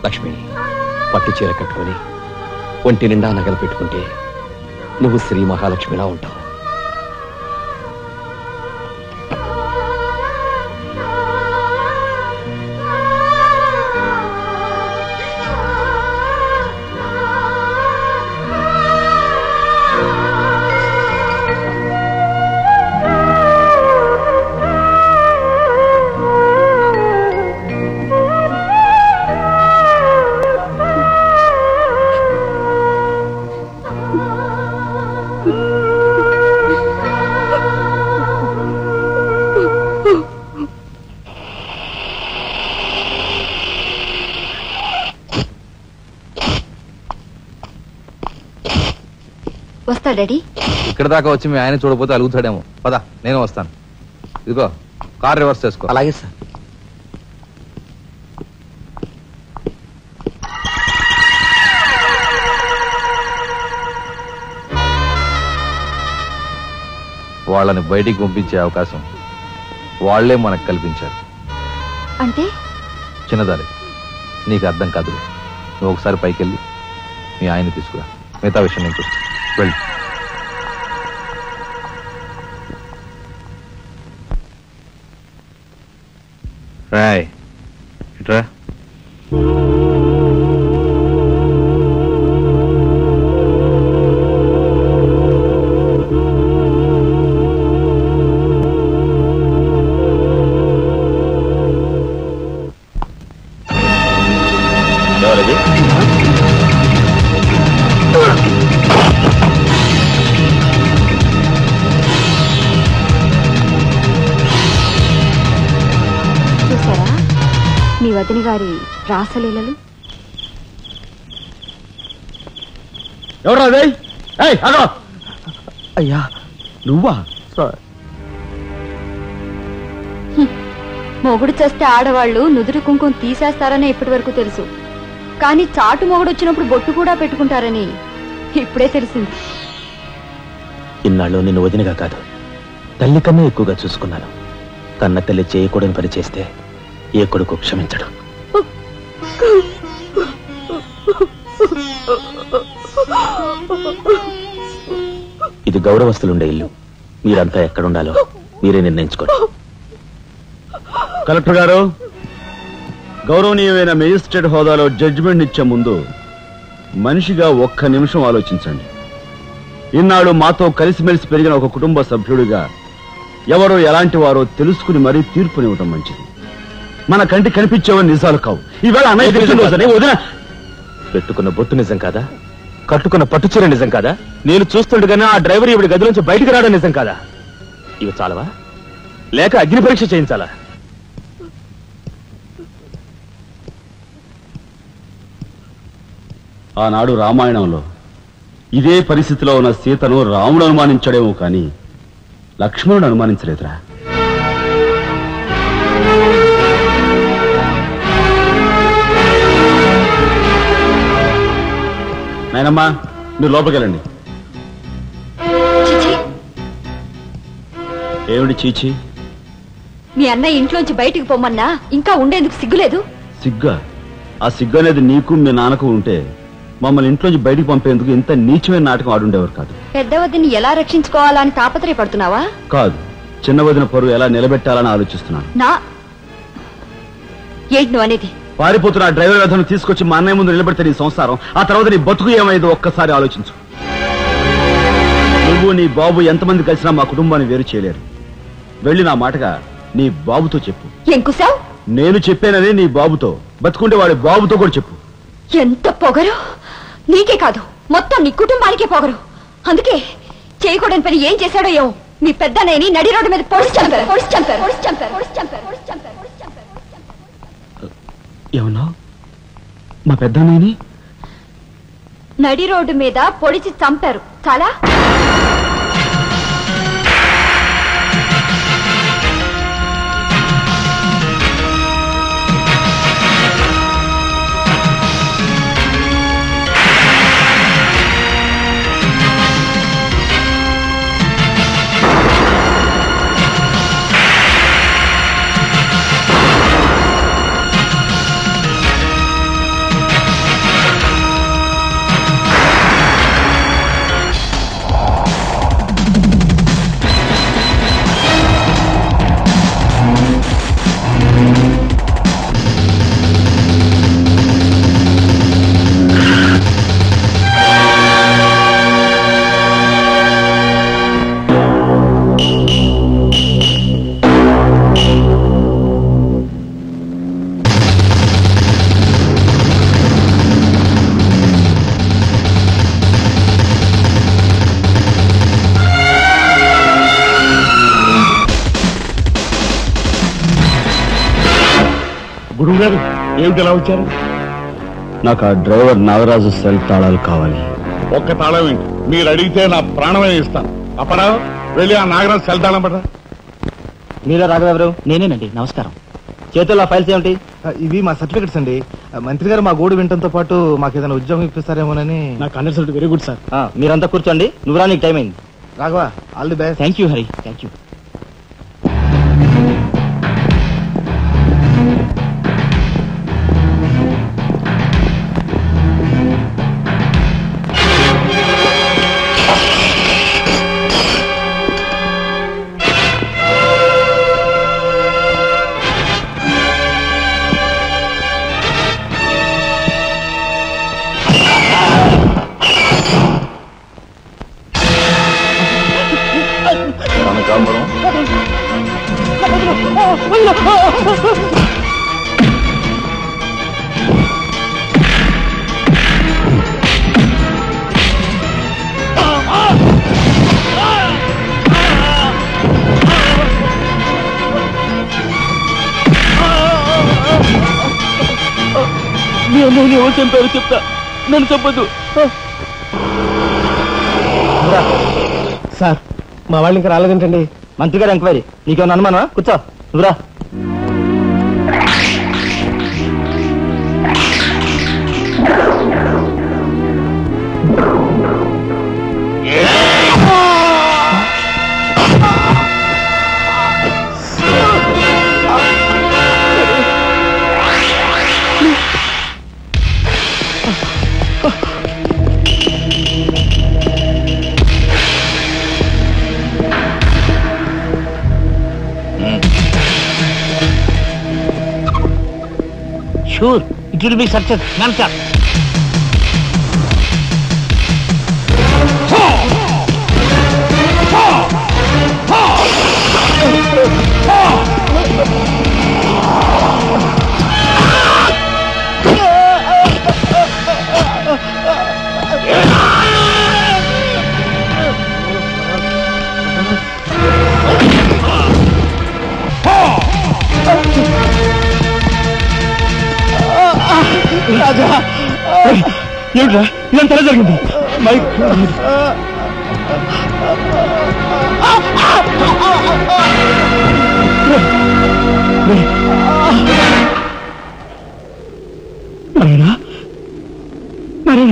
లక్ష్మి పట్టు చీర కట్టుకొని ఒంటి నిండా నగలు పెట్టుకుంటే నువ్వు శ్రీ మహాలక్ష్మిలా ఉంటావు వస్తా డాడీ ఇక్కడ దాకా వచ్చి మీ ఆయన చూడపోతే అలుగుతాడేమో పద నేను వస్తాను ఇదిగో కార్ రివర్స్ చేసుకో అలాగే సార్ వాళ్ళని బయటికి పంపించే అవకాశం వాళ్ళే మనకు కల్పించారు అంటే చిన్నదారి నీకు అర్థం కాదు నువ్వు ఒకసారి పైకి వెళ్ళి మీ ఆయన తీసుకురా మిగతా విషయం నేను చూస్తాను వెళ్ళి రాయ్ ఇట్రా ఎవరది చూసారా మీ వదిన గారి రాసలీలలు ఎవరా అదే ఏయ్ అగో అయ్యా నువ్వా మొగుడు చేస్తే ఆడవాళ్ళు నుదురు కుంకుమ తీసేస్తారని ఇప్పటి వరకు తెలుసు కానీ చాటు మొగుడు వచ్చినప్పుడు బొట్టు కూడా పెట్టుకుంటారని ఇప్పుడే తెలిసింది ఇన్నాళ్ళు నిన్ను వదినగా కాదు తల్లి కన్నా ఎక్కువగా చూసుకున్నాను కన్న తల్లి చేయకూడని పని చేస్తే ఏ కొడుకు క్షమించడు ఇది గౌరవస్తులుండే ఇల్లు మీరంతా ఎక్కడుండాలో మీరే నిర్ణయించుకోండి కలెక్టర్ గారు గౌరవనీయమైన మేజిస్ట్రేట్ హోదాలో జడ్జిమెంట్ ఇచ్చే ముందు మనిషిగా ఒక్క నిమిషం ఆలోచించండి ఇన్నాళ్ళు మాతో కలిసిమెలిసి పెరిగిన ఒక కుటుంబ సభ్యుడిగా ఎవరో ఎలాంటి వారో తెలుసుకుని మరీ తీర్పునివ్వటం మంచిది మన కంటి కనిపించేవని నిజాలు కావు ఈవేళ అన్నయ్య పుట్టినరోజని వదిన పెట్టుకున్న బొట్టు నిజం కాదా కట్టుకున్న పట్టుచీర నిజం కాదా నేను చూస్తుండగానే ఆ డ్రైవర్ ఇవిడి గది నుంచి బయటికి రావడం నిజం కాదా ఇవి చాలవా లేక అగ్ని పరీక్ష చేయించాలా ఆనాడు రామాయణంలో ఇదే పరిస్థితిలో ఉన్న సీతను రాముడు అనుమానించాడేమో కానీ లక్ష్మణుడు అనుమానించలేదురా నాయనమ్మా మీరు లోపలికెళ్ళండి చిచి ఏమిటి చీచి మీ అన్నయ్య ఇంట్లోంచి బయటికి పొమ్మన్నా ఇంకా ఉండేందుకు సిగ్గులేదు సిగ్గా ఆ సిగ్గు అనేది నీకు మీ నాన్నకు ఉంటే మమ్మల్ని ఇంట్లోంచి బయటికి పంపేందుకు ఇంత నీచమైన నాటకం ఆడుండేవారు కాదు పెద్ద వదిని ఎలా రక్షించుకోవాలా అని తాపత్రయపడుతున్నావా కాదు చిన్న వదిన పరువు ఎలా నిలబెట్టాలని ఆలోచిస్తున్నాను నా ఏంటి నువ్వు అనేది పారిపోతున్న ఆ డ్రైవర్ వ్యధను తీసుకొచ్చి మా అన్నయ్య ముందు నిలబెడితే నీ సంసారం ఆ తర్వాత నీ బతుకు ఏమైందో ఒక్కసారి ఆలోచించు నువ్వు నీ బాబు ఎంతమంది కలిసినా మా కుటుంబాన్ని వేరు చేయలేరు వెళ్ళి నా మాటగా నీ బాబుతో చెప్పు ఏం కుసావ్ నేను చెప్పానని నీ బాబుతో బతుకుంటే వాడి బాబుతో కూడా చెప్పు ఎంత పొగరు నీకే కాదు మొత్తం నీ కుటుంబానికే పొగరు అందుకే చేయకూడని పని ఏం చేశాడో ఏమో మీ పెద్దనేని నడి రోడ్డు మీద పొడిచి చంపారు పొడిచి చంపారు పొడిచి చంపారు పొడిచి చంపారు పొడిచి చంపారు పొడిచి చంపారు ఏమన్నా మా పెద్దన్నయ్యని నడి రోడ్డు మీద పొడిచి చంపారు చాలా గురువు గారు ఏమిటి ఎలా వచ్చారు నాకు ఆ డ్రైవర్ నాగరాజు సెల్ తాళాలు కావాలి ఒక్క తాళం ఏంటి మీరు అడిగితే నా ప్రాణమే ఇస్తాను అప్పడా వెళ్ళి ఆ నాగరాజు సెల్ తాళం పడరా మీరా రాఘవెవరు నేనేనండి నమస్కారం చేతుల్లో ఫైల్స్ ఏమిటి ఇవి మా సర్టిఫికెట్స్ అండి మంత్రి గారు మా గోడు వినటంతో పాటు మాకు ఏదైనా ఉద్యోగం ఇప్పిస్తారేమోనని నాకు అండర్స్టూడ్ వెరీ గుడ్ సార్ మీరంతా కూర్చోండి నువ్వు రా నీకు టైం అయింది Raghava all the best thank you Hari thank you Kanakambaram నేను ఎవరు చంపారో చెప్తా నన్ను చంపొద్దు సార్ మా వాళ్ళు ఇంకా రాలేదేంటండి మంత్రి గారు ఎంక్వైరీ నీకేమన్నా అనుమానమా కూర్చో నువ్వురా sure it will be success ma'am sir ఏమిట్రా ఇదంతా ఎలా జరిగింది మైక్ నారాయణ నారాయణ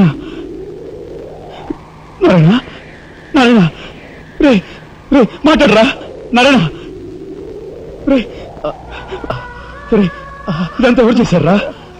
నారాయణ నారాయణ రే రే మాట్లాడరా నారాయణ రే రే ఇదంతా ఎవరు చేశారా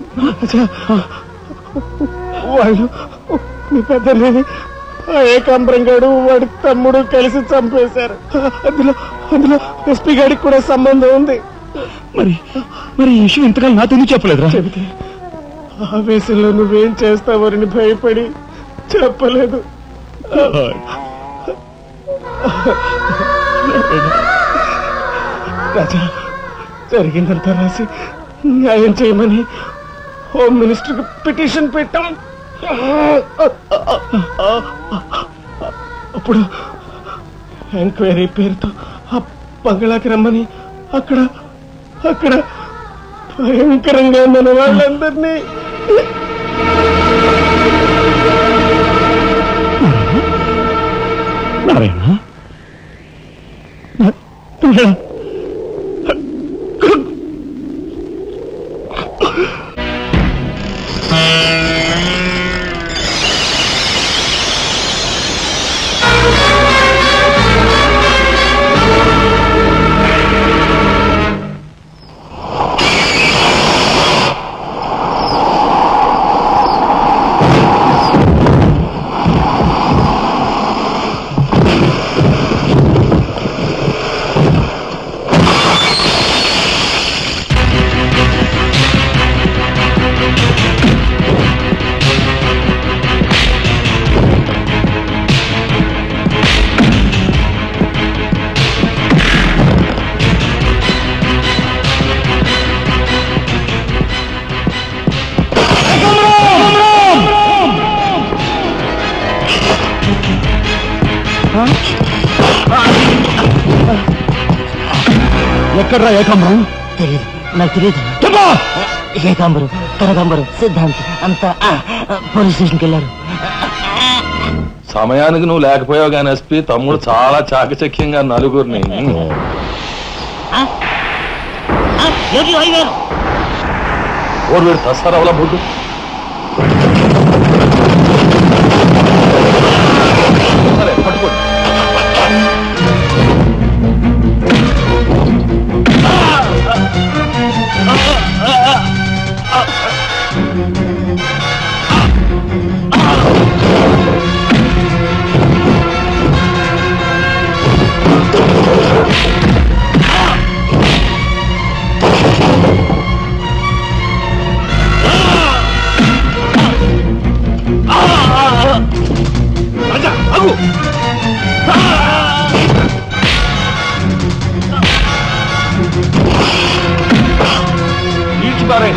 వాళ్ళు మీ పెద్దలేని ఆ ఏకాంబరం గాడు వాడి తమ్ముడు కలిసి చంపేశారు అందులో అందులో ఎస్పీ గారికి కూడా సంబంధం ఉంది మరి మరి ఈ విషయం ఇంతకాలం నాతో ఎందుకు చెప్పలేదురా చెబితే ఆవేశంలో నువ్వేం చేస్తావని భయపడి చెప్పలేదు రాజా జరిగిందంతా రాసి న్యాయం చేయమని హోమ్ మినిస్టర్ పిటిషన్ పెట్టాం అప్పుడు ఎంక్వైరీ పేరుతో ఆ బంగ్లాకి రమ్మని అక్కడ అక్కడ భయంకరంగా మన వాళ్ళందరినీ నారాయణ నా- నారాయణ. ఎక్కడ్రా ఏకమ్మం నాకు తెలియదు చెప్పా ఏకాంబరం కనకాంబరం సిద్ధాంత్ అంతా ఆ, ఆ, పోలీస్ స్టేషన్కి వెళ్ళారు సమయానికి నువ్వు లేకపోయావు కానీ ఎస్పీ తమ్ముడు చాలా చాకచక్యంగా నలుగురిని ఆ? ఆ, ఎవరు అయ్యారు ఓరు వీడు తస్తారావులా బుడ్డు సరే పట్టుకోండి ఈడ్చిపారే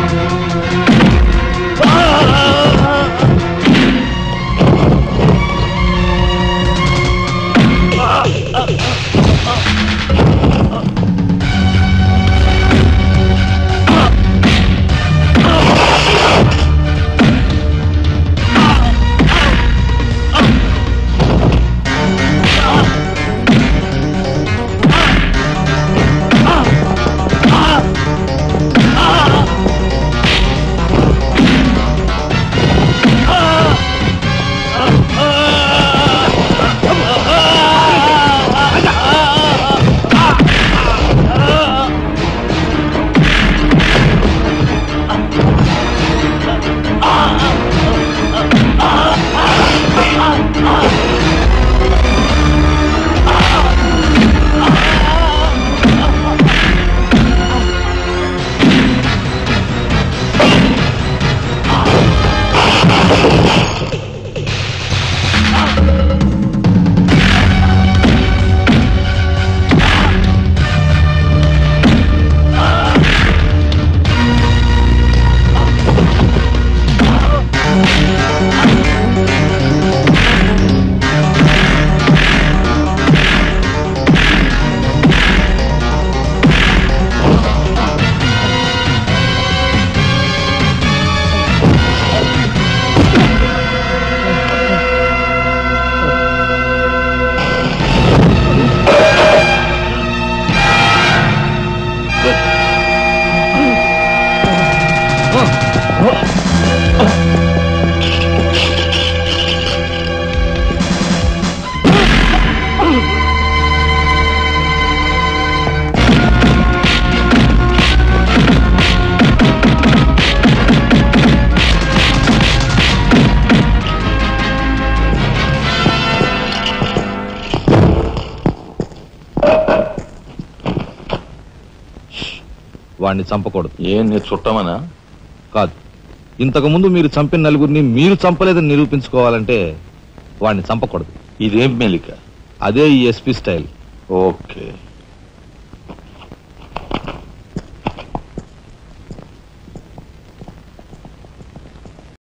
వాడిని చంపకూడదు ఏం నీ చుట్టమనా కాదు ఇంతకు ముందు మీరు చంపిన నలుగురిని మీరు చంపలేదని నిరూపించుకోవాలంటే వాడిని చంపకూడదు ఇదేం మెలిక అదే ఈ ఎస్పీ స్టైల్ ఓకే